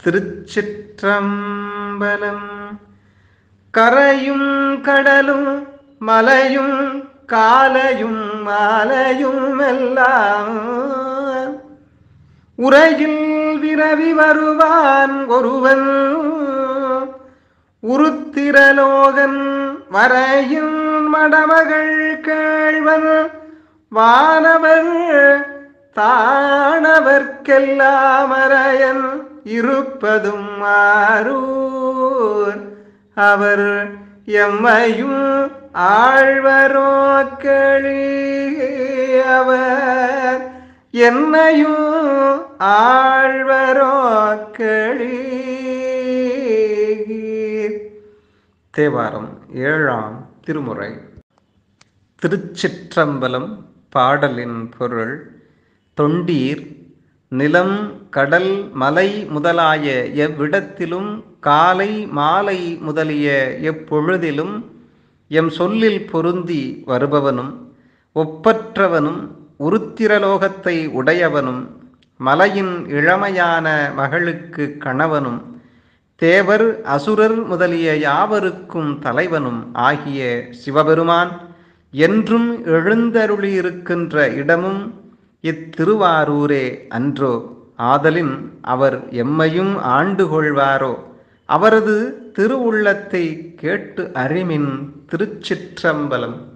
திருச்சிற்றம்பலம் கரையும் கடலும் மலையும் காலையும் மாலையும் எல்லாம் உரையில் விரவி வருவான் ஒருவன் உருத்திரலோகன் வரையும் மடமகள் கேழ்வன் வானவர் தானவர்க்கெல்லாம் அரையன் இருப்பதும் ஆரூர் அவர் எம்மையும் ஆழ்வரோ களி அவர் என்னையும் ஆழ்வரோ களி தேவாரம் ஏழாம் திருமுறை திருச்சிற்றம்பலம் பாடலின் பொருள் தொண்டீர் நிலம் கடல் மலை முதலாய எவ்விடத்திலும் காலை மாலை முதலிய எப்பொழுதிலும் எம் சொல்லில் பொருந்தி வருபவனும் ஒப்பற்றவனும் உருத்திரலோகத்தை உடையவனும் மலையின் இளமையான மகளுக்கு கணவனும் தேவர் அசுரர் முதலிய யாவருக்கும் தலைவனும் ஆகிய சிவபெருமான் என்றும் எழுந்தருளியிருக்கின்ற இடமும் இத்திருவாரூரே அன்றோ ஆதலின் அவர் எம்மையும் ஆண்டு கொள்வாரோ அவரது திருவுள்ளத்தை கேட்டு அறிமின் திருச்சிற்றம்பலம்